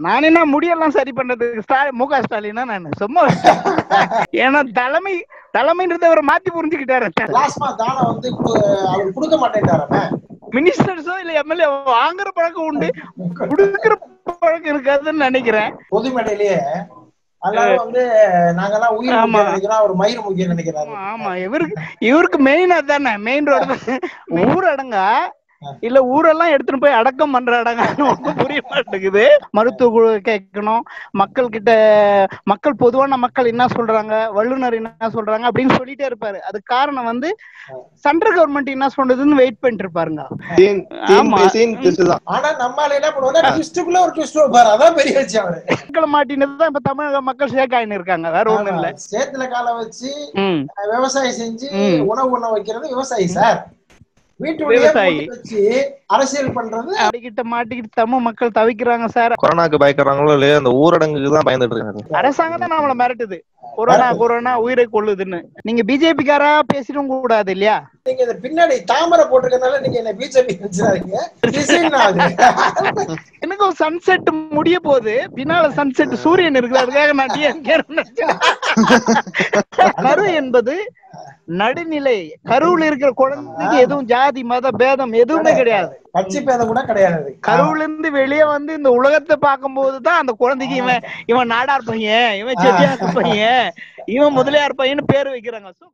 நான் என்ன முடியெல்லாம் சரி பண்றதுக்கு ஸ்டாலின் மு க ஸ்டாலினா நான் சும்மா ஏன்னா தலைமை தலைமைன்றத அவர் மாத்தி புரிஞ்சுக்கிட்டாரு பிளாஸ்மா தானம் வந்து கு- அவர் கொடுக்க மாட்டேன்டாரமே மினிஸ்டர்ஸோ இல்ல எம்எல்ஏ வாங்குற பழக்கம் உண்டு கொடுக்குற பழக்கம் இருக்காதுன்னு நினைக்கிறேன் பொது மேடையிலேயே எல்லாரும் வந்து நாங்கெல்லாம் உயிர் ஆமா. முக்கியம் நினைக்கிறோம் அவர் மயிர் முக்கியம் நினைக்கிறாரு ஆமா இவருக்கு இவருக்கு மெயின் அதானே மெயின் ரோடு ஊரடங்கா இல்ல ஊரெல்லாம் எடுத்துட்டு போய் அடக்கம் பண்ற அடங்கான்னு ஒண்ணும் புரிய மாட்டேங்குது மருத்துவ குழு கேட்கணும் மக்கள் கிட்ட மக்கள் பொதுவான மக்கள் என்ன சொல்றாங்க வல்லுநர் என்ன சொல்றாங்க அப்படின்னு சொல்லிட்டே இருப்பாரு அது காரணம் வந்து சென்ட்ரல் கவர்மெண்ட் என்ன சொல்றதுன்னு வெயிட் பண்ணிட்டு இருப்பாருங்க சீன் சீன் ஆமா. சீன் twist தான் ஆனா நம்மால என்ன பண்ணுவாங்க ட்விஸ்டுக்குள்ள ஒரு ட்விஸ்ட் வைப்பாரு அதான் பெரிய விஷயம் அவரு மக்களை மாட்டினது தான் இப்ப தமிழக மக்கள் ஷேக் ஆயின்னு இருக்காங்க வேற ஒண்ணும் இல்ல ஆமா. சேத்துல காலை வச்சு ம் அஹ், விவசாயம் செஞ்சு ம். உணவு உண்ண வைக்கிறது விவசாயி சார் வீட்டுடைய விவசாயி. வச்சு அரசியல் பண்றது அடிக்கிட்ட மாட்டிக்கிட்டு தமிழ் மக்கள் தவிக்கிறாங்க சார் கொரோனாக்கு பயப்படுறாங்களோ இல்லையோ அந்த ஊரடங்குக்கு தான் பயந்துட்டு இருக்காங்க அரசாங்கம் தான் நம்மள மிரட்டுது கொரோனா கொரோனா உயிரை கொள்ளுதுன்னு நீங்க பிஜேபிக்காரா பேசிடும் கூடாது இல்லையா நீங்க இந்த பின்னாடி தாமரை போட்டிருக்கனால நீங்க என்ன பிஜேபி நினைச்சாதீங்க டிசைன் ஆகுது எனக்கு ஒரு சன்செட் முடிய போகுது பின்னால சன்செட் சூரியன் இருக்குது அதுக்காக நான் டிஎம்கே கரு என்பது நடுநிலை கருவுல இருக்கிற குழந்தைக்கு எதுவும் ஜாதி மத பேதம் எதுவுமே கிடையாது கட்சி பேதம் கூட கிடையாது அது. கருவுல இருந்து வெளியே வந்து இந்த உலகத்தை பார்க்கும்போது தான் அந்த குழந்தைக்கு இவன் இவன் நாடார் பையன் இவன் செட்டியார் பையன் இவன் முதலியார் பையன்னு பேர் வைக்கிறாங்க So,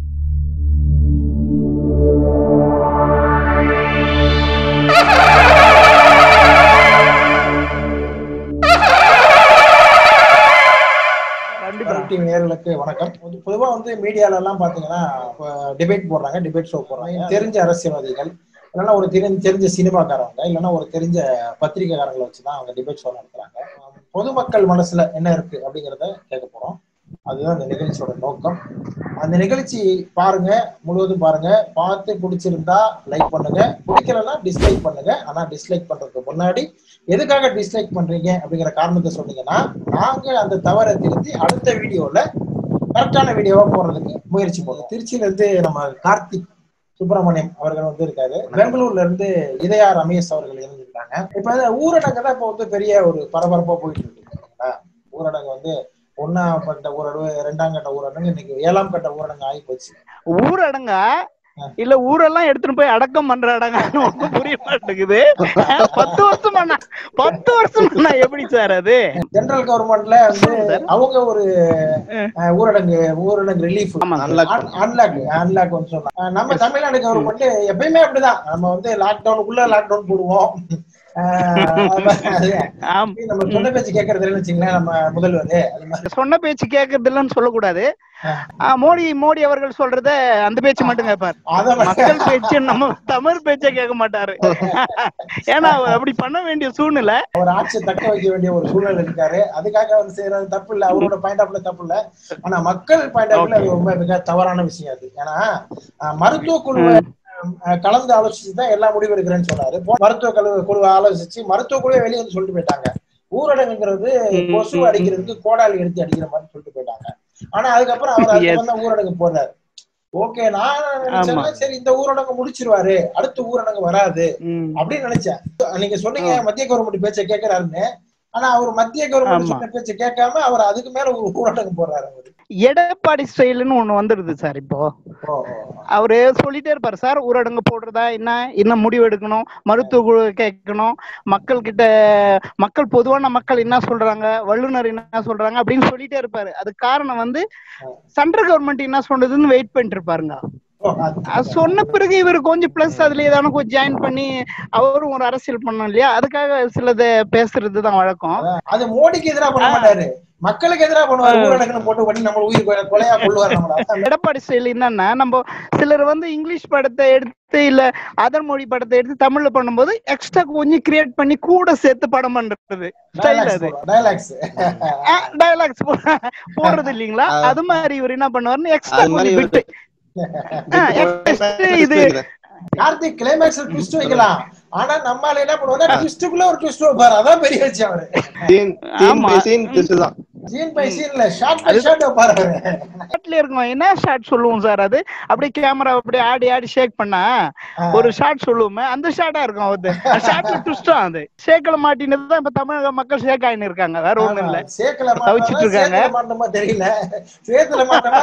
கண்டிப்பா டிவி நேயர்களுக்கு வணக்கம் பொது- பொதுவா வந்து மீடியால எல்லாம் பாத்தீங்கன்னா டிபேட் போடுறாங்க டிபேட் ஷோ போடுறாங்க தெரிஞ்ச அரசியல்வாதிகள் இல்லைன்னா ஒரு தெரிஞ்ச தெரிஞ்ச சினிமாக்காரங்க இல்லைன்னா ஒரு தெரிஞ்ச பத்திரிகைக்காரங்களை வச்சுதான் அவங்க டிபேட் ஷோ நடத்துறாங்க பொதுமக்கள் மனசுல என்ன இருக்கு அப்படிங்கறத கேட்க போறோம் அதுதான் இந்த நிகழ்ச்சியோட நோக்கம் அந்த நிகழ்ச்சி பாருங்க முழுவதும் பாருங்க பார்த்து பிடிச்சிருந்தா லைக் பண்ணுங்க பிடிக்கலன்னா டிஸ்லைக் பண்ணுங்க ஆனா டிஸ்லைக் பண்றதுக்கு முன்னாடி எதுக்காக டிஸ்லைக் பண்றீங்க அப்படிங்கிற காரணத்தை சொன்னீங்கன்னா நாங்க அந்த தவறை திருத்தி அடுத்த வீடியோல கரெக்டான வீடியோவா போடுறதுக்கு முயற்சி பண்ணுவோம் திருச்சியில இருந்து நம்ம கார்த்திக் சுப்பிரமணியம் அவர்கள் வந்து இருக்காரு பெங்களூர்ல இருந்து இதயா ரமேஷ் அவர்கள் இருந்திருக்காங்க இப்ப இந்த ஊரடங்கு தான் இப்ப வந்து பெரிய ஒரு பரபரப்பா போயிட்டு இருக்கு சரிங்களா? ஊரடங்கு வந்து ஒன்னாம் கட்ட ஊரடங்கு இரண்டாம் கட்ட ஊரடங்கு இன்னைக்கு ஏழாம் கட்ட ஊரடங்கு ஆகி போச்சு ஊரடங்கா இல்ல ஊரெல்லாம் எடுத்துட்டு போய் அடக்கம் பண்ற அடங்கான்னு ஒண்ணும் புரிய மாட்டேங்குது பத்து வருஷம் பண்ணா பத்து வருஷம் பண்ணா எப்படி சார் அது ஜெனரல் கவர்மெண்ட்ல வந்து அவங்க ஒரு அஹ், ஊரடங்கு ஊரடங்கு ரிலீஃப் ஆமா Unlock அன்லாக் அன்லாக் வந்து சொன்னாங்க அஹ் நம்ம தமிழ்நாடு கவர்மெண்ட் எப்பயுமே அப்படிதான் நம்ம வந்து லாக்டவுனுக்குள்ள லாக்டவுன் போடுவோம் அஹ் அது ஆம் நம்ம சொன்ன பேச்சு கேட்கறது இல்லைன்னு வச்சுங்களேன் நம்ம முதல்வர் அது மாதிரி சொன்ன பேச்சு கேட்கறது இல்லைன்னு சொல்லக்கூடாது ஆ, மோடி மோடி அவர்கள் சொல்றத அந்த பேச்சு மட்டும் கேட்பாரு அத மக்கள் பேச்சு நம்ம தமிழ் பேச்சை கேட்க மாட்டாரு ஏன்னா அவர் அப்படி பண்ண வேண்டிய சூழ்நிலை அவர் ஆட்சியை தக்க வைக்க வேண்டிய ஒரு சூழல் இருக்காரு அதுக்காக அவர் செய்யறது தப்பு இல்ல அவரோட பாயிண்ட் ஆஃப்ல தப்பு இல்ல ஆனா மக்கள் பாயிண்ட் ஆஃப்ல அது ரொம்ப மிக தவறான விஷயம் அது ஏன்னா அஹ், மருத்துவ குழுவை அஹ், கலந்து ஆலோசிச்சு தான் எல்லா முடிவு எடுக்கிறேன்னு சொன்னாரு போ- மருத்துவ குழு குழுவை ஆலோசிச்சு மருத்துவ குழுவே வெளியே வந்து சொல்லிட்டு போயிட்டாங்க ஊரடங்குங்கிறது கொசு அடிக்கிறதுக்கு கோடாலி எடுத்து அடிக்கிற மாதிரி சொல்லிட்டு போயிட்டாங்க ஆனா அதுக்கப்புறம் அவர் அதுக்கப்புறம் தான் ஊரடங்கு போடுறாரு ஓகே நான் நினைச்சேன்னா சரி இந்த ஊரடங்கு முடிச்சிருவாரு அடுத்த ஊரடங்கு வராது ம். அப்படின்னு நினைச்சேன் நீங்க சொன்னீங்க மத்திய கவர்மெண்ட் பேச்சை கேட்கிறாருன்னு ஆனா அவர் மத்திய கவர்மெண்ட் ஆமா. சொன்ன பேச்சை கேட்காம அவர் அதுக்கு மேல ஒரு ஊரடங்கு போடுறாரு அவரு எடப்பாடி ஸ்டைல்னு ஒண்ணு வந்துருது சார் இப்போ ஓ, ஓ. அவரு சொல்லிட்டே இருப்பாரு சார் ஊரடங்கு போடுறதா என்ன என்ன முடிவு எடுக்கணும் மருத்துவ குழு கேட்கணும் மக்கள் கிட்ட மக்கள் பொதுவான மக்கள் என்ன சொல்றாங்க வல்லுநர் என்ன சொல்றாங்க அப்படின்னு சொல்லிட்டே இருப்பாரு அது காரணம் வந்து சென்ட்ரல் கவர்மெண்ட் என்ன சொல்றதுன்னு வெயிட் பண்ணிட்டு இருப்பாருங்க ஓ, அது- அது சொன்ன பிறகு இவர் கொஞ்சம் பிளஸ் அதுல ஏதாவது கொஞ்சம் ஜாயின் பண்ணி அவரும் ஒரு அரசியல் பண்ணணும் இல்லையா அதுக்காக சிலத பேசுறது தான் வழக்கம் அதான். அது மோடிக்கு எதிரா பண்ண மாட்டாரு மக்களுக்கு எதிரா பண்ணுவாரு ஊரடங்குன்னு போட்டு பண்ணி நம்ம உயிர் கொலை- கொலையா கொள்ளுவாரு நம்மள அதான் எடப்பாடி ஸ்டைல் என்னன்னா நம்ம சிலர் வந்து இங்கிலீஷ் படத்தை எடுத்து இல்ல அதர் மொழி படத்தை எடுத்து தமிழ்ல பண்ணும்போது எக்ஸ்ட்ரா கொஞ்சம் கிரியேட் பண்ணி கூட சேர்த்து படம் பண்றது ஸ்டைல் dialogues அது போடுவோம், dialogues. டயலாக்ஸ் போடுறது இல்லீங்களா அது மாதிரி இவர் என்ன பண்ணுவாருன்னு எக்ஸ்ட்ரா அது மாதிரி கொஞ்சம் விட்டு ஆ, extra இது கார்த்திக் கிளைமேக்ஸ்ல ட்விஸ்ட் வைக்கலாம் ஆனா நம்மால என்ன பண்ணுவாங்க ட்விஸ்டுக்குள்ள ஒரு ட்விஸ்ட் வைப்பாரு அதான் பெரிய விஷயம் அவரு சீன் சீன் ஆமா. சீன் twist தான் சீன் பை சீன்ல ஷார்ட் பை ஷார்ட் பாருங்க ஷார்ட்ல இருக்கும் என்ன ஷார்ட் சொல்லுவோம் சார் அது அப்படியே கேமரா அப்படியே ஆடி ஆடி ஷேக் பண்ணா ஒரு ஷார்ட் சொல்லுவோமே அந்த ஷார்ட்டா இருக்கும் அது ஷார்ட்ல ட்விஸ்டும் அது ஷேக்ல மாட்டினது தான் இப்ப தமிழக மக்கள் ஷேக் ஆயின்னு இருக்காங்க வேற ஒண்ணும் இல்ல சேக்கல தவிச்சிட்டு இருக்காங்க. சேக்கல மாட்டோமா தெரியல சேத்துல மாட்டோமா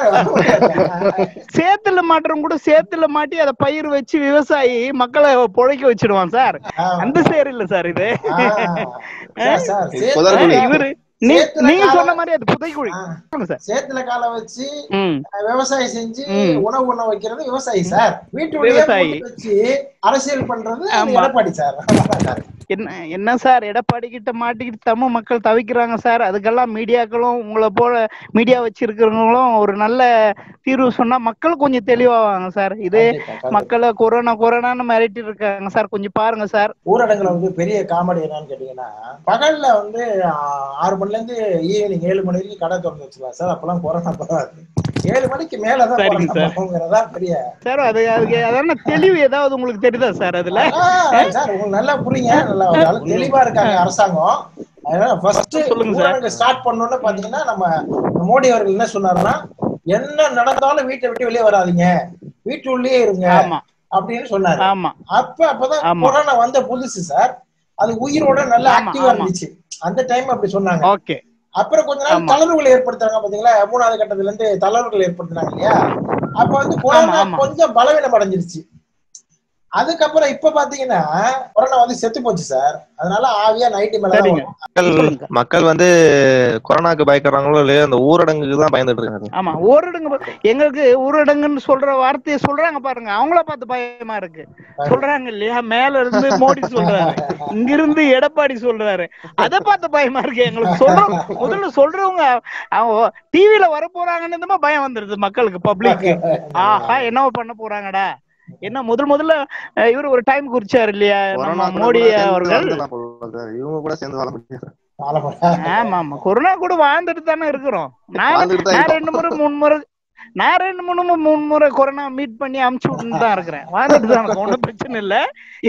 சேத்துல மாட்டுறவங்க கூட சேத்துல மாட்டி அதை பயிர் வச்சு விவசாயி மக்களை பொழைக்க வச்சிடுவான் சார் அந்த சேர் இல்ல சார் இது சார் இது சேத்துல புதர்குழி. இவரு நீ- சேத்துல நீங்க கால- சொன்ன மாதிரி அது புதைக்குழி ஆ. சொல்லுங்க சார் சேத்துல காலை வச்சு ம் விவசாயம் செஞ்சு ம். உணவு உண்ண வைக்கிறது விவசாயி சார் வீட்டுடைய விவசாயி. வச்சு அரசியல் பண்றது ஆமா. எடப்பாடி சார் அவ்வளவுதான் சார். என்ன என்ன சார் எடப்பாடி கிட்ட மாட்டிக்கிட்டு தமிழ் மக்கள் தவிக்கிறாங்க சார் அதுக்கெல்லாம் மீடியாக்களும் உங்களை போல மீடியா வச்சிருக்கிறவங்களும் ஒரு நல்ல தீர்வு சொன்னா மக்கள் கொஞ்சம் தெளிவாவாங்க சார் இது கண்டிப்பா, கண்டிப்பா. மக்களை கொரோனா கொரோனான்னு மிரட்டி இருக்காங்க சார் கொஞ்சம் பாருங்க சார் ஊரடங்குல வந்து பெரிய காமெடி என்னன்னு கேட்டீங்கன்னா பகல்ல வந்து ஆ, ஆறு மணில இருந்து ஈவினிங் ஏழு மணி வரைக்கும் கடை திறந்து வச்சுக்கலாம் சார் அப்பெல்லாம் கொரோனா பரவாது ஏழு மணிக்கு மேலதான் சரிங்க கொரோனா சார். பரவுங்கிறதா பெரிய சார் அது அதுக்கு அதான தெளிவு ஏதாவது உங்களுக்கு தெரியுதா சார் அதுல ஆ, சார் உங்களுக்கு நல்லா புரியுங்க நல்லா ஒரு அளவு தெளிவா இருக்காங்க அரசாங்கம் அதனால ஃபர்ஸ்ட் சொல்லுங்க சார். ஊரடங்கு ஸ்டார்ட் பண்ணோன்னு பாத்தீங்கன்னா நம்ம மோடி அவர்கள் என்ன சொன்னாருன்னா என்ன நடந்தாலும் வீட்டை விட்டு வெளியே வராதீங்க வீட்டுள்ளேயே இருங்க ஆமா அப்படின்னு சொன்னாரு ஆமா அப்ப அப்பதான் ஆமா. கொரோனா வந்த புதுசு சார் அது உயிரோட நல்லா ஆமா, ஆக்டிவா ஆமா. இருந்துச்சு அந்த டைம் அப்படி சொன்னாங்க ஓகே அப்புறம் கொஞ்ச நாள் ஆமா. தளர்வுகள் ஏற்படுத்துறாங்க பாத்தீங்களா மூணாவது கட்டத்துல இருந்து தளர்வுகள் ஏற்படுத்தினாங்க இல்லையா அப்ப வந்து கொரோனா ஆமா. கொஞ்சம் பலவீனம் அடைஞ்சிருச்சு அதுக்கப்புறம் இப்ப பாத்தீங்கன்னா கொரோனா வந்து செத்து போச்சு சார் அதனால ஆவியா நைட்டு மேல சரிங்க மக்கள் சொல்லுங்க. மக்கள் வந்து கொரோனாக்கு பயப்படுறாங்களோ இல்லையோ அந்த ஊரடங்குக்கு தான் பயந்துட்டு இருக்காங்க ஆமா ஊரடங்கு ப- எங்களுக்கு ஊரடங்குன்னு சொல்ற வார்த்தையை சொல்றாங்க பாருங்க அவங்கள பார்த்து பயமா இருக்கு சொல்றாங்க இல்லையா மேல இருந்து மோடி சொல்றாரு இங்க இருந்து எடப்பாடி சொல்றாரு அத பார்த்து பயமா இருக்கு எங்களுக்கு சொல்றோம் முதல்ல சொல்றவங்க அவங்க டிவில வர போறாங்கன்னு பயம் வந்துருது மக்களுக்கு பப்ளிக் ஆஹா என்னவோ பண்ண போறாங்கடா என்ன முதல் முதல்ல அஹ், இவரு ஒரு டைம் குறிச்சாரு இல்லையா நம்ம கொரோனா கூட மோடி கூட சேர்ந்து அவர்கள் வாழ்ந்துடலாம் போல இருக்கு. இவங்க கூட சேர்ந்து வாழ முடியாது ஆமா ஆமா கொரோனா கூட வாழ்ந்துட்டு தானே இருக்கிறோம் நான் வாழ்ந்துட்டு தான் நான் இருக்கோம். ரெண்டு முறை மூணு முறை நான் ரெண்டு மூணு முறை மூணு முறை கொரோனா மீட் பண்ணி அமுச்சு விட்டுன்னு தான் இருக்கிறேன் வாழ்ந்துட்டு தான் இருக்கோம் ஒன்றும் பிரச்சனை இல்ல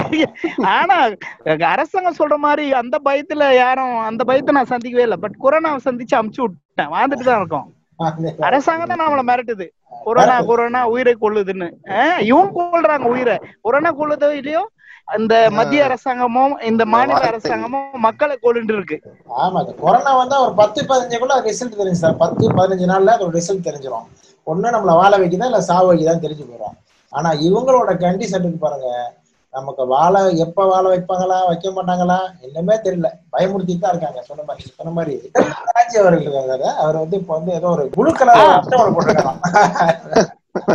ஆனா அரசாங்கம் சொல்ற மாதிரி அந்த பயத்துல யாரும் அந்த பயத்தை நான் சந்திக்கவே இல்லை பட் கொரோனாவை சந்திச்சு அமுச்சு விட்டேன் வாழ்ந்துட்டு தான் இருக்கோம் அரசாங்கம் தான் நம்மள மிரட்டுது கொரோனா கொரோனா உயிரை கொள்ளுதுன்னு ஆஹ் இவங்க கொள்றாங்க உயிரை கொரோனா கொள்ளுதோ இல்லையோ அந்த மத்திய அரசாங்கமும் இந்த மாநில வார்த்தை. அரசாங்கமும் மக்களை கொள்ளுட்டு இருக்கு ஆமா அது கொரோனா வந்தா ஒரு பத்து பதினஞ்சுக்குள்ள ரிசல்ட் தெரியும் சார் பத்து பதினஞ்சு நாள்ல அதோட ரிசல்ட் தெரிஞ்சிடும் ஒண்ணு நம்மள வாழ வைக்குதா இல்ல சாவ வைக்குதான்னு தெரிஞ்சு போயிடும் ஆனா இவங்களோட கண்டிஷனுக்கு பாருங்க நமக்கு வாழ எப்ப வாழ வைப்பாங்களா வைக்க மாட்டாங்களா என்னமே தெரியல பயமுறுத்திட்டு தான் இருக்காங்க சொன்ன மாதிரி சொன்ன மாதிரி ராஜி அவர்கள் இருக்காங்க அவர் வந்து இப்ப வந்து ஏதோ ஒரு புழு கலர் அட்டவணை போட்டிருக்காங்க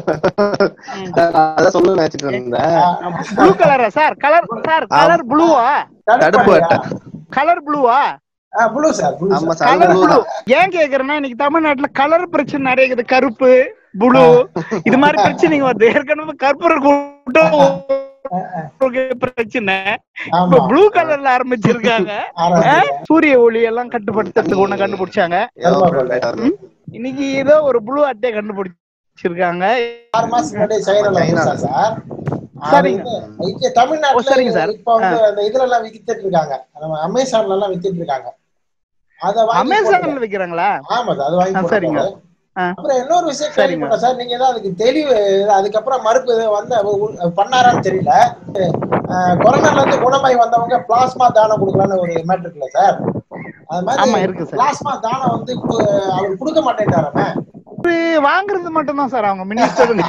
அதான் சொல்ல நினைச்சிட்டு இருந்தேன் ப்ளூ கலரா சார் கலர் சார் கலர் ப்ளூவா தடுப்பு அட்டை கலர் ப்ளூவா ப்ளூ சார் ப்ளூ ஆமா sir sir colour blue blue தான். ஏன் கேக்குறேன்னா இன்னைக்கு தமிழ்நாட்டுல கலர் பிரச்சனை நிறைய இருக்குது கருப்பு ப்ளூ இது மாதிரி பிரச்சனைங்க வருது ஏற்கனவே கற்பூர கூட்டம் ஒரு பிரச்சனை இப்ப ஆமா ப்ளூ கலர்ல ஆரம்பிச்சிருக்காங்க ஆரம்பிச்சிருக்காங்க. ஆ? சூரிய ஒளி எல்லாம் கட்டுப்படுத்துறதுக்கு ஒண்ணு கண்டுபிடிச்சாங்க ஏதோ ஆமா, ஒரு light ஆ இருக்கும். இன்னைக்கு ஏதோ ஒரு ப்ளூ அட்டையை கண்டுபிடிச்சிருக்காங்க ஆறு மாசத்துக்கு முன்னாடி சைனால வந்துச்சா சார் அது சரிங்க. வந்து இங்க தமிழ்நாட்டுல ஓ, சரிங்க சார். இப்ப வந்து அந்த இதுல எல்லாம் வித்துட்டு இருக்காங்க நம்ம அமேசான்ல எல்லாம் வித்துட்டு இருக்காங்க அத வாங்கி போடுங்க. அமேசான்ல விக்கிறாங்களா ஆமா சார் அது வாங்கி ஆ, போடுங்க. சரிங்க. ஆ. அப்புறம் இன்னொரு விஷயம் சரிங்க. கேள்விப்பட்டேன் சார் நீங்க ஏதாவது அதுக்கு தெளிவு அதுக்கப்புறம் மறுப்பு எதுவும் வந்து அவ உ- பண்ணாரான்னு தெரியல அஹ், கொரோனால இருந்து குணமாய் வந்தவங்க பிளாஸ்மா தானம் கொடுக்கலாம்னு ஒரு மேட் இருக்குல்ல சார் அது ஆமா மாதிரி இருக்கு சார் பிளாஸ்மா தானம் வந்து கு- அவர் கொடுக்க மாட்டேன்ட்டாரமே வாங்குறது மட்டும் தான் சார் அவங்க மினிஸ்டருங்க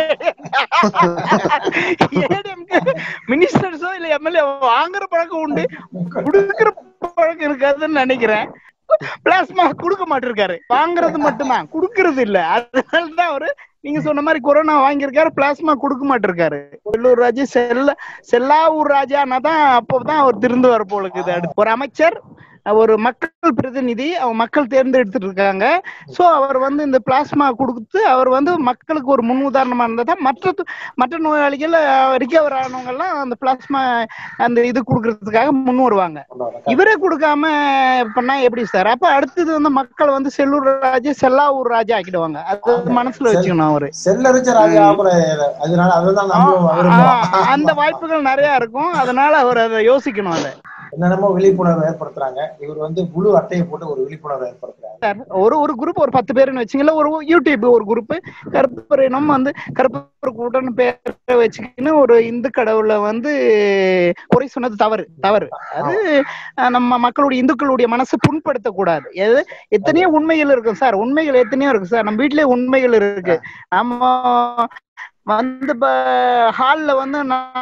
மினிஸ்டர்ஸோ இல்ல எம்எல்ஏ வாங்குற பழக்கம் உண்டு கொடுக்கிற பழக்கம் இருக்காதுன்னு நினைக்கிறேன் பிளாஸ்மா கொடுக்க மாட்டிருக்காரு வாங்குறது மட்டும்தான் கொடுக்கறது இல்ல அதனால தான் அவரு நீங்க சொன்ன மாதிரி கொரோனா வாங்கியிருக்காரு பிளாஸ்மா கொடுக்க மாட்டிருக்காரு வெள்ளூர் ராஜா செல்ல செல்லாவூர் ராஜானா தான் அப்போதான் அவர் திருந்து வர போல இருக்குது அடுத்து ஒரு அமைச்சர் ஒரு மக்கள் பிரதிநிதி அவங்க மக்கள் தேர்ந்தெடுத்துட்டு இருக்காங்க சோ அவர் வந்து இந்த பிளாஸ்மா கொடுத்து அவர் வந்து மக்களுக்கு ஒரு முன் உதாரணமா இருந்ததா மற்ற து- மற்ற நோயாளிகள் ரிகவர் ஆனவங்க எல்லாம் அந்த பிளாஸ்மா அந்த இது கொடுக்கறதுக்காக முன் வருவாங்க இவரே கொடுக்காம பண்ணா எப்படி சார் அப்ப அடுத்தது வந்து மக்கள் வந்து செல்லூர் ராஜா செல்லாவூர் ராஜா ஆக்கிடுவாங்க அது மனசுல வச்சுக்கணும் அவரு செல்லரிச்ச ராஜா அப்புறம் அதனால அதுதான் நம்ம ஆ, விரும்புவோம் அந்த வாய்ப்புகள் நிறைய இருக்கும் அதனால அவர் அதை யோசிக்கணும் அதை என்னென்னமோ விழிப்புணர்வு ஏற்படுத்துறாங்க இவர் வந்து புழு அட்டையை போட்டு ஒரு விழிப்புணர்வு ஏற்படுத்துறாரு சார் ஒரு ஒரு குரூப் ஒரு பத்து பேருன்னு வச்சுங்களா ஒரு யூடியூப் ஒரு குரூப் கருப்பர் இனம் வந்து கருப்பர் கூட்டம்னு பேரை வச்சுக்கின்னு ஒரு இந்து கடவுளை வந்து குறை சொன்னது தவறு தவறு அது அஹ், நம்ம மக்களுடைய இந்துக்களுடைய மனசு புண்படுத்த கூடாது எது எத்தனையோ உண்மைகள் இருக்கு சார் உண்மைகள் எத்தனையோ இருக்கு சார் நம்ம வீட்லயே உண்மைகள் இருக்கு நம்ம வந்து இப்ப ஹால்ல வந்து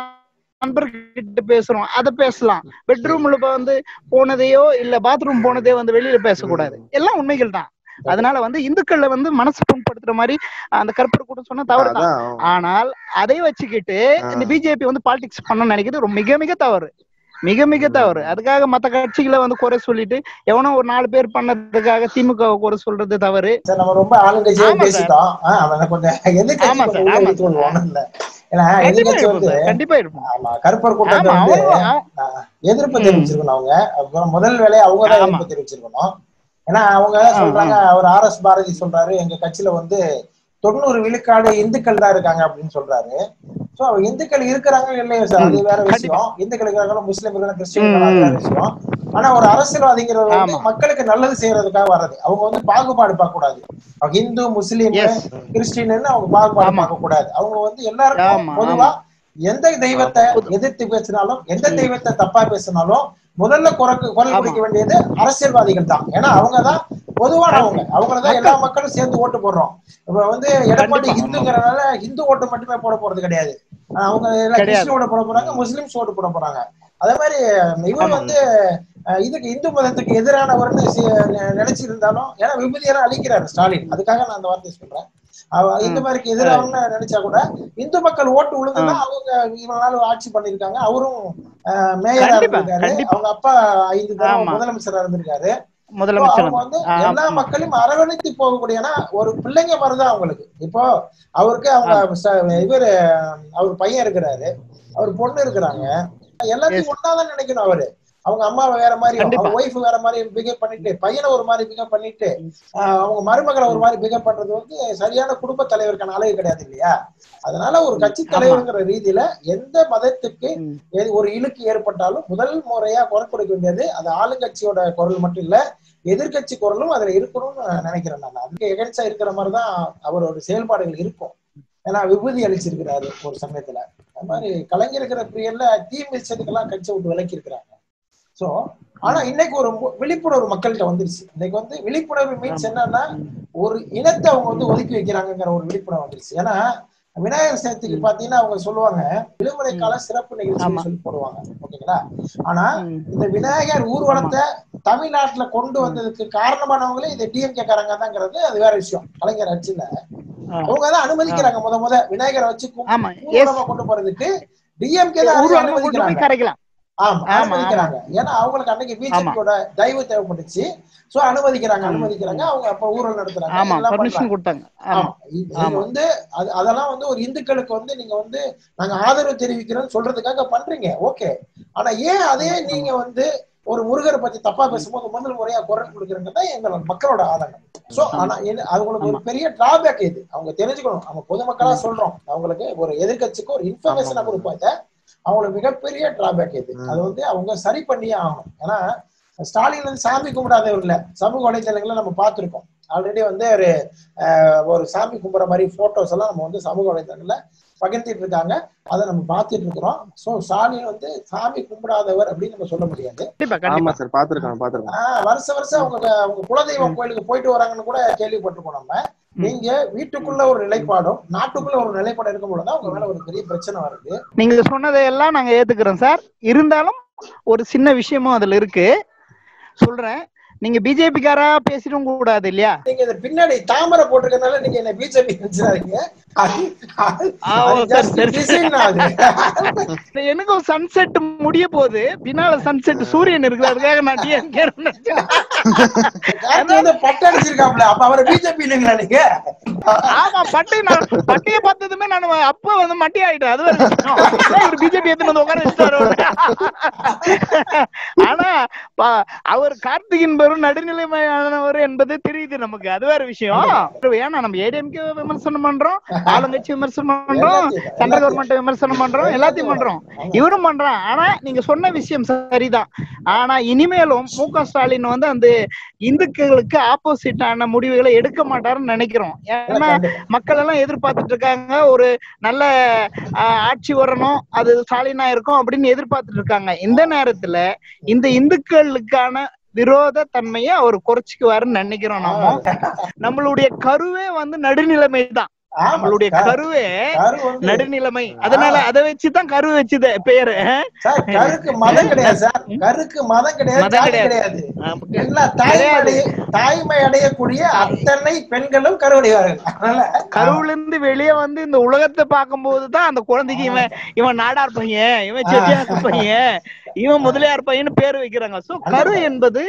நண்பர்கிட்ட பேசுறோம் அத பேசலாம் பெட்ரூம்ல இப்ப வந்து போனதையோ இல்ல பாத்ரூம் போனதையோ வந்து வெளியில பேசக்கூடாது எல்லாம் உண்மைகள் தான் அதனால வந்து இந்துக்கள்ல வந்து மனசு புண்படுத்துற மாதிரி அந்த கருப்பர் கூட்டம் சொன்னா தவறு தான் அதான் ஆனால் அதை வச்சுக்கிட்டு இந்த பிஜேபி வந்து பாலிடிக்ஸ் பண்ண நினைக்கிறது ரொம்ப மிக மிக தவறு மிக மிக தவறு அதுக்காக மத்த கட்சிகளை வந்து குறை சொல்லிட்டு எவனோ ஒரு நாலு பேர் பண்ணதுக்காக திமுக வை குறை சொல்றது தவறு சார் நம்ம ரொம்ப ஆளுங்கட்சியே ஆமா சார். பேசிட்டோம் ஆ, அவனை கொஞ்சம் எதிர்கட்சி ஆமா கொஞ்சம் சார், உள்ள ஆமா இழுத்து விடுவோம் ஒண்ணும் இல்ல ஏன்னா கண்டிப்பா எதிர்கட்சி இருப்போம் வந்து சார் கண்டிப்பா இருப்போம் ஆமா கருப்பர் கூட்டத்தை ஆமா வந்து அவன் அவன்- ஆ, எதிர்ப்பு ம். தெரிவிச்சிருக்கணும் அவங்க அப்புறம் முதல் வேலையை அவங்க தான் ஆமா. எதிர்ப்பு தெரிவிச்சிருக்கணும் ஏன்னா அவங்க ஆ, சொல்றாங்க அவர் ஆர் எஸ் பாரதி சொல்றாரு எங்க கட்சியில வந்து தொண்ணூறு விழுக்காடு இந்துக்கள் தான் இருக்காங்க அப்படின்னு சொல்றாரு சோ இந்துக்கள் இருக்கிறாங்க இல்லையோ சார் அது வேற விஷயம் இந்துக்கள் இருக்கிறாங்க முஸ்லீம் இருக்கிறாங்க கிறிஸ்டின் இருக்காங்க, அது வேற விஷயம் ஆனா ஒரு அரசியல்வாதிங்கிறவர் வந்து ஆமா. மக்களுக்கு நல்லது செய்யறதுக்காக வர்றது அவங்க வந்து பாகுபாடு பார்க்க கூடாது அவங்க இந்து முஸ்லீம் Yes. கிறிஸ்டின்னு அவங்க பாகுபாடு ஆமா. பார்க்க கூடாது அவங்க வந்து எல்லாருக்கும் ஆமா, பொதுவா எந்த தெய்வத்தை எதிர்த்து பேசினாலும் எந்த தெய்வத்தை தப்பா பேசினாலும் முதல்ல குரக்கு குரல் ஆமா. கொடுக்க வேண்டியது அரசியல்வாதிகள் தான் ஏன்னா அவங்கதான் பொதுவானவங்க அவங்களதான் எல்லா மக்களும் சேர்ந்து ஓட்டு போடுறோம் இப்ப வந்து எடப்பாடி கண்டிப்பா. ஹிந்துங்கிறனால ஹிந்து ஓட்டு மட்டுமே போட போறது கிடையாது ஆஹ் அவங்க எல்லாம் கிடையாது. கிறிஸ்டின் ஓட்டு போட போறாங்க முஸ்லிம்ஸ் ஓட்டு போட போறாங்க அதே மாதிரி இவர் ஆமா. வந்து அஹ், இதுக்கு இந்து மதத்துக்கு எதிரானவர்னு சி- நெ- நினைச்சிருந்தாலும் ஏன்னா விபூதியெல்லாம் அழிக்கிறாரு ஸ்டாலின் அதுக்காக நான் அந்த வார்த்தையை சொல்றேன் அவ- இந்து மதத்துக்கு எதிராகனு நினைச்சா கூட இந்து மக்கள் ஓட்டு விழுந்துன்னா அவங்க இவ்வளவு நாள் ஆட்சி பண்ணிருக்காங்க அவரும் அஹ், மேயரா கண்டிப்பா, இருந்திருக்காரு கண்டிப்பா. அவங்க அப்பா ஐந்து தடவை ஆமா. முதலமைச்சரா இருந்திருக்காரு So, முதலமைச்சர் அவங்க வந்து ஆமா. எல்லா மக்களையும் அரவணைத்து போகக்கூடிய ஏன்னா ஒரு பிள்ளைங்க மாதிரிதான் அவங்களுக்கு இப்போ அவருக்கு அவங்க ச- இவரு அவர் பையன் இருக்கிறாரு அவர் பொண்ணு இருக்கிறாங்க எல்லாத்தையும் ஒன்னாதான் நினைக்கணும் அவரு அவங்க அம்மா வேற மாதிரி கண்டிப்பா. அவங்க ஒய்ஃப் வேற மாதிரி பிகேவ் பண்ணிட்டு பையனை ஒரு மாதிரி பிகேவ் பண்ணிட்டு ஆஹ், அவங்க மருமகளை ஒரு மாதிரி பிகேவ் பண்றது வந்து சரியான குடும்ப தலைவருக்கான அழகு கிடையாது இல்லையா அதனால ஒரு கட்சி தலைவருங்கிற ரீதியில எந்த மதத்துக்கு ம். எது- ஒரு இழுக்கு ஏற்பட்டாலும் முதல் முறையா குரல் கொடுக்க வேண்டியது அது ஆளுங்கட்சியோட குரல் மட்டும் இல்ல எதிர்க்கட்சி குரலும் அதுல இருக்கணும்னு நான் நினைக்கிறேன் நான் அதுக்கு எகன்ஸ்டா இருக்கிற மாதிரி தான் அவரோட செயல்பாடுகள் இருக்கும் ஏன்னா விபூதி அளிச்சிருக்கிறாரு ஒரு சமயத்துல அது மாதிரி கலைஞர் இருக்கிற பீரியட்ல தீ மிதிச்சதுக்கெல்லாம் கட்சி விட்டு விலக்கி இருக்கிறாங்க சோ ஆனா இன்னைக்கு ஒரு மு- விழிப்புணர்வு மக்கள்கிட்ட வந்துருச்சு இன்னைக்கு வந்து விழிப்புணர்வு மீன்ஸ் என்னன்னா ஒரு இனத்தை அவங்க வந்து ஒதுக்கி வைக்கிறாங்கங்கிற ஒரு விழிப்புணர்வு வந்துருச்சு ஏன்னா விநாயகர் சதுர்த்திக்கு பாத்தீங்கன்னா அவங்க சொல்லுவாங்க விடுமுறை கால சிறப்பு நிகழ்ச்சி ஆமா. சொல்லி போடுவாங்க ஓகேங்களா ஆனா ம். இந்த விநாயகர் ஊர்வலத்தை தமிழ்நாட்டுல கொண்டு வந்ததுக்கு காரணமானவங்களே இந்த டிஎம்கே காரங்க தாங்கிறது அது வேற விஷயம் கலைஞர் ஆட்சியில ஆ. அவங்க தான் அனுமதிக்கிறாங்க முத முத விநாயகரை வச்சு கு- ஆமா எஸ் ஊர்வலமா கொண்டு போறதுக்கு டிஎம்கே தான் அதை ஊர்வலமா கொண்டு அனுமதிக்கிறாங்க போய் கரைக்கலாம் ஆமா ஆமா, அனுமதிக்கிறாங்க ஏன்னா அவங்களுக்கு அன்னைக்கு பிஜேபியோட தயவு தேவைப்பட்டுச்சு சோ அனுமதிக்கிறாங்க அனுமதிக்கிறாங்க அவங்க அப்ப ஊழல் நடத்துறாங்க ஆமா எல்லாம் பர்மிஷன் பண்றாங்க. கொடுத்தாங்க ஆமா ஆமா இது இது ஆமா. வந்து அது- அதெல்லாம் வந்து ஒரு இந்துக்களுக்கு வந்து நீங்க வந்து நாங்க ஆதரவு தெரிவிக்கிறோம்னு சொல்றதுக்காக பண்றீங்க ஓகே ஆனா ஏன் அதே நீங்க வந்து ஒரு முருகரை பத்தி தப்பா பேசும்போது முதல் முறையா குரல் கொடுக்குறீங்க தான் எங்களோட மக்களோட ஆதங்கம் சோ ஆனா என்ன- அவங்களுக்கு ஒரு பெரிய டிராபேக் இது அவங்க தெரிஞ்சுக்கணும் அவங்க பொதுமக்களா சொல்றோம் அவங்களுக்கு ஒரு எதிர்க்கட்சிக்கு ஒரு இன்ஃபர்மேஷனை கொடுப்பாங்க அவங்களுக்கு மிகப்பெரிய டிராபேக் இது அது வந்து அவங்க சரி பண்ணியே ஆகணும் ஏன்னா ஸ்டாலின் வந்து சாமி கும்பிடாதவர் இல்ல சமூக வலைதளங்களை நம்ம பார்த்திருக்கோம் ஆல்ரெடி வந்து ஒரு ஆஹ், ஒரு சாமி கும்பிட்ற மாதிரி போட்டோஸ் எல்லாம் நம்ம வந்து சமூக வலைதளங்கள்ல பகிர்ந்துட்டு இருக்காங்க அதை நம்ம பார்த்துட்டு இருக்கிறோம் சோ ஸ்டாலின் வந்து சாமி கும்பிடாதவர் அப்படின்னு நம்ம சொல்ல முடியாது கண்டிப்பா ஆமா கண்டிப்பா சார் பாத்துருக்கேன் பாத்துருக்கேன் ஆஹ் வருஷ வருஷம் அவங்க அவங்க குலதெய்வம் கோயிலுக்கு போயிட்டு வராங்கன்னு கூட கேள்விப்பட்டிருக்கோம் நம்ம நீங்க வீட்டுக்குள்ள ஒரு நிலைப்பாடும் நாட்டுக்குள்ள ஒரு நிலைப்பாடும் இருக்கும் பொழுது அவங்க மேல ஒரு பெரிய பிரச்சனை வருது நீங்க சொன்னதையெல்லாம் நாங்க ஏத்துக்கிறோம் சார் இருந்தாலும் ஒரு சின்ன விஷயமும் அதுல இருக்கு சொல்றேன் நீங்க பிஜேபிக்காரா பேசிடும் கூடாது இல்லையா நீங்க இந்த பின்னாடி தாமரை போட்டிருக்கனால நீங்க என்ன பிஜேபி நினைச்சாதீங்க அது- அது- ஆ, அது ஓ, just சரி, சரி. design தான் அது. எனக்கும் சன்செட் முடிய போகுது பின்னால சன்செட் சூரியன் இருக்குது அதுக்காக நான் டிஎம்கே கார்த்தி வந்து பட்டை அடிச்சிருக்காப்ல அப்ப அவரை பிஜேபி இல்லைங்களா நீங்க ஆமா பட்டை நான் பட்டைய பார்த்ததுமே நான் அப்ப வந்து மட்டி ஆயிட்டேன் அது வேற விஷயம். அதான் இவர் பிஜேபி எடுத்து வந்து உட்கார வச்சுட்டாரு ஆனா பா- அவர் கார்த்திகின் பெரும் நடுநிலைமையானவர் என்பது தெரியுது நமக்கு அது வேற விஷயம் ஏன்னா நம்ம ஏடிஎம்கே விமர்சனம் பண்றோம் ஆளுங்கட்சி விமர்சனம் பண்றோம் எல்லாத்தையும் தான், சென்ட்ரல் எல்லாத்தையும். கவர்மெண்ட் விமர்சனம் பண்றோம் எல்லாத்தையும் பண்றோம் இவரும் பண்றான் ஆனா நீங்க சொன்ன விஷயம் சரிதான் ஆனா இனிமேலும் மு க ஸ்டாலின் வந்து அந்த இந்துக்களுக்கு ஆப்போசிட்டான முடிவுகளை எடுக்க மாட்டாருன்னு நினைக்கிறோம் ஏன்னா மக்கள் எல்லாம் எதிர்பார்த்துட்டு இருக்காங்க ஒரு நல்ல ஆஹ், ஆட்சி வரணும் அது ஸ்டாலினா இருக்கும் அப்படின்னு எதிர்பார்த்துட்டு இருக்காங்க இந்த நேரத்துல இந்த இந்துக்களுக்கான விரோத தன்மையை அவர் குறைச்சிக்குவாருன்னு நினைக்கிறோம் நாம நம்மளுடைய கருவே வந்து நடுநிலைமை தான் ஆமா, நம்மளுடைய கரு- கருவே கரு வந்து- நடுநிலைமை அதனால அதை வச்சுதான் கரு வச்சுது பேரு சார் கருக்கு மதம் கிடையாது சார் கருக்கு மதம் கிடையாது மதம் ஜாதி கிடையாது. கிடையாது எல்லா தாய்மை அடைய தாய்மை அடையக்கூடிய அத்தனை பெண்களும் கருவடைவார்கள் அதனால கருவுல இருந்து வெளியே வந்து இந்த உலகத்தை பார்க்கும்போது தான் அந்த குழந்தைக்கு இவன் இவன் நாடார் பையன் இவன் செட்டியார் பையன் இவன் முதலியார் பையன் பேர் வைக்கிறாங்க சோ கரு என்பது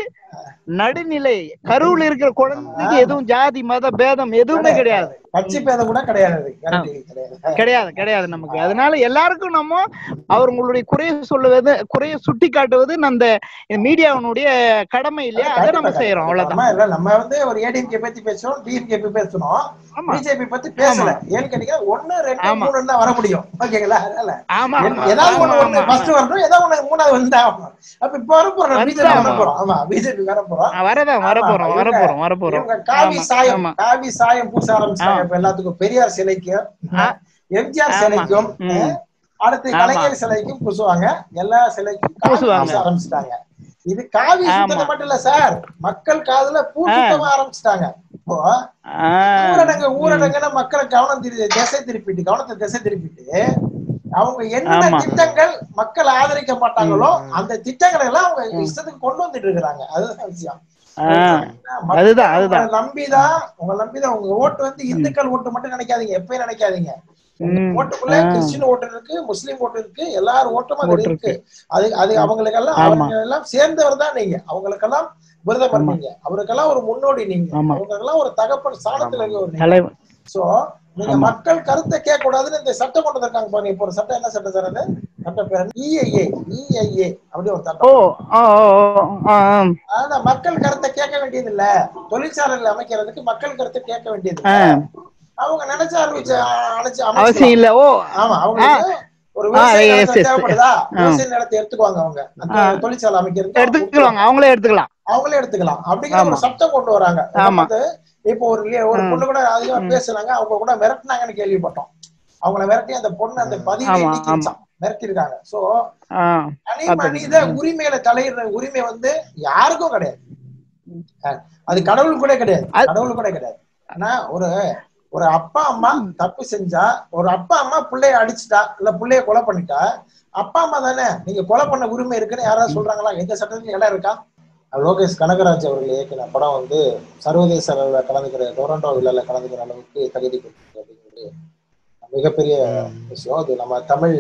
நடுநிலை கருவுல இருக்கிற குழந்தைக்கு எதுவும் ஜாதி மத பேதம் எதுவுமே கிடையாது பச்சை பேதம் கூட கிடையாது அது. கருத்து கிடையாது கிடையாது கிடையாது நமக்கு அதனால எல்லாருக்கும் நம்ம அவங்களுடைய குறைய சொல்லுவது குறைய சுட்டி காட்டுவது அந்த மீடியாவினுடைய கடமை இல்லையா அதை நம்ம செய்யறோம் அவ்வளவுதான் நம்ம இல்ல, நம்ம வந்து ஒரு ஏடிஎம்கே பத்தி பேசுறோம் டிஎம்கே பத்தி பேசணும் ஆமா. பிஜேபி பத்தி பேசல ஏன்னு கேட்டீங்கன்னா ஒண்ணு ரெண்டு ஆமா. மூணு தான் வர முடியும் ஓகேங்களா அதனால ஆமா எ- ஏதாவது ஒண்ணு ஒண்ணு ஆமா, ஃபர்ஸ்ட் வரணும் ஏதாவது ஒண்ணு மூணாவது வந்து ஆகணும் அப்ப இப்ப வர போறோம் வந்து பிஜேபி வர ஆமா. போறோம் ஆமா பிஜேபி வர போறோம் ஆ, வரதான் வர போறோம் வர இவங்க- போறோம் வர போறோம் இவங்க காவி ஆமா, சாயம் ஆமா. காவி சாயம் பூச ஆரம்பிச்சாங்க இப்ப எல்லாத்துக்கும் பெரியார் சிலைக்கும் ஆ. எம்ஜிஆர் ஆமா. சிலைக்கும் ம். அடுத்து ஆமா. கலைஞர் சிலைக்கும் பூசுவாங்க எல்லா சிலைக்கும் காவி பூசுவாங்க. பூச ஆரம்பிச்சிட்டாங்க இது காவி ஆமா. சுத்தம் மட்டும் இல்ல சார் மக்கள் காதுல பூ ஆ. சுத்தமா ஆரம்பிச்சிட்டாங்க இப்போ ஆ, ஊரடங்கு ஊரடங்குன்னு மக்களை கவனம் திரு திசை திருப்பிட்டு கவனத்தை திசை திருப்பிட்டு அவங்க என்ன ஆமா. திட்டங்கள் மக்கள் ஆதரிக்க மாட்டாங்களோ அந்த திட்டங்களை எல்லாம் அவங்க இஷ்டத்துக்கு கொண்டு வந்துட்டு இருக்கிறாங்க அதுதான் விஷயம் ஆ, மக்கள் அதுதான், அதுதான். உங்களை நம்பிதான் உங்களை நம்பிதான் உங்க ஓட்டு வந்து இந்துக்கள் ஓட்டு மட்டும் நினைக்காதீங்க எப்பயும் நினைக்காதீங்க உங்க ம். ஓட்டுக்குள்ள ஆ. கிறிஸ்டின் ஓட்டு இருக்கு முஸ்லீம் ஓட்டு இருக்கு எல்லார் ஓட்டும் அது ஓட்டு இருக்கு அது அது அவங்களுக்கெல்லாம் ஆமா. அவங்க எல்லாம் சேர்ந்தவர் தான் நீங்க அவங்களுக்கெல்லாம் விரதம் நீங்க அவருக்கெல்லாம் ஒரு முன்னோடி நீங்க ஆமா. அவங்களுக்கெல்லாம் ஒரு தகப்பன் ஸ்தானத்துல இருக்க ஒரு தலைவர் சோ நீங்க மக்கள் கருத்தை கேட்க கூடாதுன்னு இந்த சட்டம் கொண்டு வந்திருக்காங்க பாருங்க இப்போ ஒரு சட்டம் என்ன சட்டம் சார் அது சட்டம் பேர் இஐஏ இஐஏ அப்படி ஒரு ஓ சட்டம் ஓ ஓ, ஓ, ஆ, ஆ. ஆனா மக்கள் கருத்தை கேட்க வேண்டியது இல்ல தொழிற்சாலைகள் அமைக்கிறதுக்கு மக்கள் கருத்தை கேட்க வேண்டியது ஆ. இல்ல அவங்க நினைச்ச அறிவிச்சு அணைச்சு அவசியம் அமைச்சு இல்ல ஓ ஆமா அவங்களுக்கு ஒரு ஆ, விவசாய yes, நிலத்தை yes. தேவைப்படுதா ஆ. விவசாய நிலத்தை எடுத்துக்குவாங்க அவங்க அந்த ஆ. தொழிற்சாலை அமைக்கிறது எடுத்துக்கலாம் அவங்களே எடுத்துக்கலாம் அவங்களே எடுத்துக்கலாம் அப்படிங்கிற ஒரு ஆமா. சட்டம் கொண்டு வராங்க ஆமா. வந்து இப்போ ஒரு லே- ஒரு ம். பொண்ணு கூட அதிகமா பேசுனாங்க அவங்க கூட மிரட்டினாங்கன்னு கேள்விப்பட்டோம் அவங்கள மிரட்டி அந்த பொண்ணு அந்த பதிவை ஆமா, நீக்கிச்சான் மிரட்டி இருக்காங்க சோ ஆ, தனி பார்த்துக்கங்க. மனித உரிமையில தலையிடுற உரிமை வந்து யாருக்கும் கிடையாது அஹ் அது கடவுள் கூட கிடையாது அது- கடவுள் கூட கிடையாது ஆனா ஒரு ஒரு அப்பா அம்மா தப்பு செஞ்சா ஒரு அப்பா அம்மா பிள்ளைய அடிச்சுட்டா இல்ல பிள்ளைய கொலை பண்ணிட்டா அப்பா அம்மா தானே நீங்க கொலை பண்ண உரிமை இருக்குன்னு யாராவது சொல்றாங்களா எந்த சட்டத்துல இடம் இருக்கா லோகேஷ் கனகராஜ் அவர்கள் இயக்கின படம் வந்து சர்வதேச அளவில் கலந்துக்கிற டொரண்டோ விழால கலந்துக்கிற அளவுக்கு தகுதி பெற்றது அப்படிங்கிறது மிகப்பெரிய விஷயம் அது நம்ம தமிழ்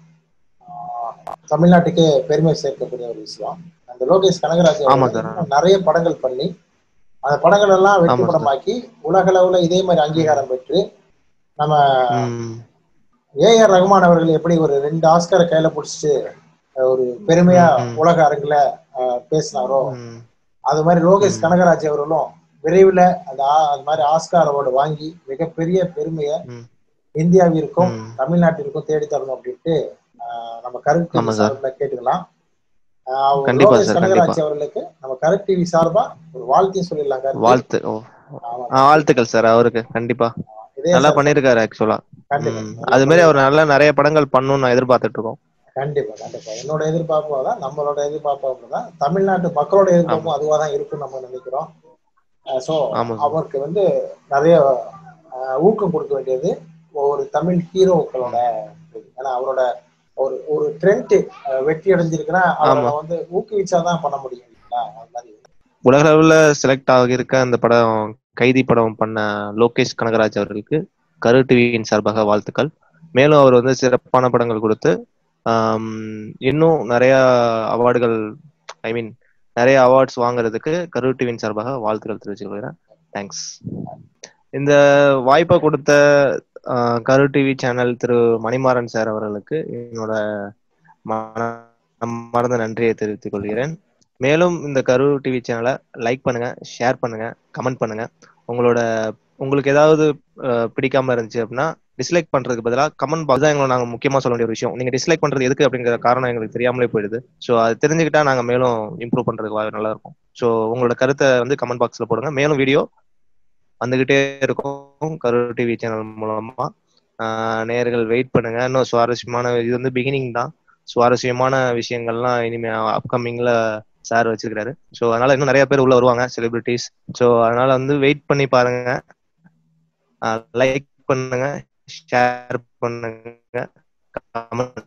ஆஹ், தமிழ்நாட்டுக்கே பெருமை சேர்க்கக்கூடிய ஒரு விஷயம் அந்த லோகேஷ் கனகராஜ் ஆமா அவர்கள் சார். நிறைய படங்கள் பண்ணி அந்த படங்கள் எல்லாம் வெற்றி ஆமா சார். படமாக்கி உலக அளவுல இதே மாதிரி அங்கீகாரம் பெற்று நம்ம ம். ஏஆர் ரகுமான் அவர்கள் எப்படி ஒரு ரெண்டு ஆஸ்கரை கையில பிடிச்சிட்டு அஹ், ஒரு பெருமையா ம். உலக அரங்குல அஹ், பேசினாரோ ம். அது மாதிரி லோகேஷ் கனகராஜ் அவர்களும் விரைவில் அந்த ஆ- அது மாதிரி ஆஸ்கார் அவார்டு வாங்கி மிகப்பெரிய பெருமையை ம். இந்தியாவிற்கும் ம். தமிழ்நாட்டிற்கும் தேடி தரணும் அப்படின்ட்டு ஆஹ், நம்ம கருத்து ஆமா சார். சார்பில் கேட்டுக்கலாம் ஆஹ், கண்டிப்பா லோகேஷ் சார், கனகராஜ் கண்டிப்பா. அவர்களுக்கு நம்ம கரெக்ட் டிவி சார்பா ஒரு வாழ்த்தையும் சொல்லிடலாம் கருத்து. வாழ்த்து ஓ. ஆமா. ஆ, வாழ்த்துக்கள் சார் அவருக்கு கண்டிப்பா இதே நல்லா சார், பண்ணிருக்காரு ஆக்சுவலா கண்டிப்பா அது மாதிரி அவர் நல்ல நிறைய படங்கள் பண்ணணும்னு நான் எதிர்பார்த்துட்டு இருக்கோம் கண்டிப்பா கண்டிப்பா என்னோட எதிர்பார்ப்பு தான் நம்மளோட எதிர்பார்ப்பு தான் தமிழ்நாட்டு மக்களோட எதிர்பார்ப்பும் அதுவா தான் இருக்கும்னு நம்ம நினைக்கிறோம் சோ ஆமா சார். அவருக்கு வந்து நிறைய அஹ், ஊக்கம் கொடுக்க வேண்டியது ஒரு தமிழ் ஹீரோக்களோட இது. ஏன்னா அவரோட ஒரு ஒரு ட்ரெண்ட் வெற்றி அடைஞ்சிருக்குன்னா அவரை ஆமா. வந்து ஊக்குவிச்சாதான் பண்ண முடியும் இல்லைங்களா? அது மாதிரி உலக அளவுல செலக்ட் ஆகியிருக்க அந்த படம் கைதி படம் பண்ண லோகேஷ் கனகராஜ் அவர்களுக்கு கரு டிவியின் சார்பாக வாழ்த்துக்கள் மேலும் அவர் வந்து சிறப்பான படங்கள் கொடுத்து ஆம், இன்னும் நிறைய அவார்டுகள் ஐ மீன் நிறைய அவார்ட்ஸ் வாங்குறதுக்கு கரு டிவியின் சார்பாக வாழ்த்துக்கள் தெரிவித்துக் கொள்கிறேன் தேங்க்ஸ் இந்த வாய்ப்பை கொடுத்த ஆஹ், Karu TV channel Thiru Manimaran sir அவர்களுக்கு என்னோட மன மறந்த நன்றியை தெரிவித்துக் கொள்கிறேன் மேலும் இந்த கரு டிவி சேனலை லைக் பண்ணுங்க ஷேர் பண்ணுங்க கமெண்ட் பண்ணுங்க உங்களோட உங்களுக்கு ஏதாவது அஹ், பிடிக்காம இருந்துச்சு அப்படின்னா டிஸ்லைக் பண்றதுக்கு பதிலா கமெண்ட் பாக்ஸ் தான் எங்களை நாங்க முக்கியமா சொல்ல வேண்டிய ஒரு விஷயம் நீங்க டிஸ்லைக் பண்றது எதுக்கு அப்படிங்கிற காரணம் எங்களுக்கு தெரியாமலே போயிடுது ஸோ அது தெரிஞ்சுக்கிட்டா நாங்க மேலும் இம்ப்ரூவ் பண்றதுக்கு வா- நல்லா இருக்கும் ஸோ உங்களோட கருத்தை வந்து கமெண்ட் பாக்ஸ்ல போடுங்க மேலும் வீடியோ வந்துகிட்டே இருக்கும் கரு டிவி சேனல் மூலமா ஆஹ் நேயர்கள் வெயிட் பண்ணுங்க இன்னும் சுவாரஸ்யமான இது வந்து பிகினிங் தான் சுவாரஸ்யமான விஷயங்கள்லாம் இனிமே அப்கமிங்ல சார் வச்சிருக்காரு ஸோ அதனால இன்னும் நிறைய பேர் உள்ள வருவாங்க செலிபிரிட்டிஸ் ஸோ அதனால வந்து வெயிட் பண்ணி பாருங்க லைக் பண்ணுங்க ஷேர் பண்ணுங்க comment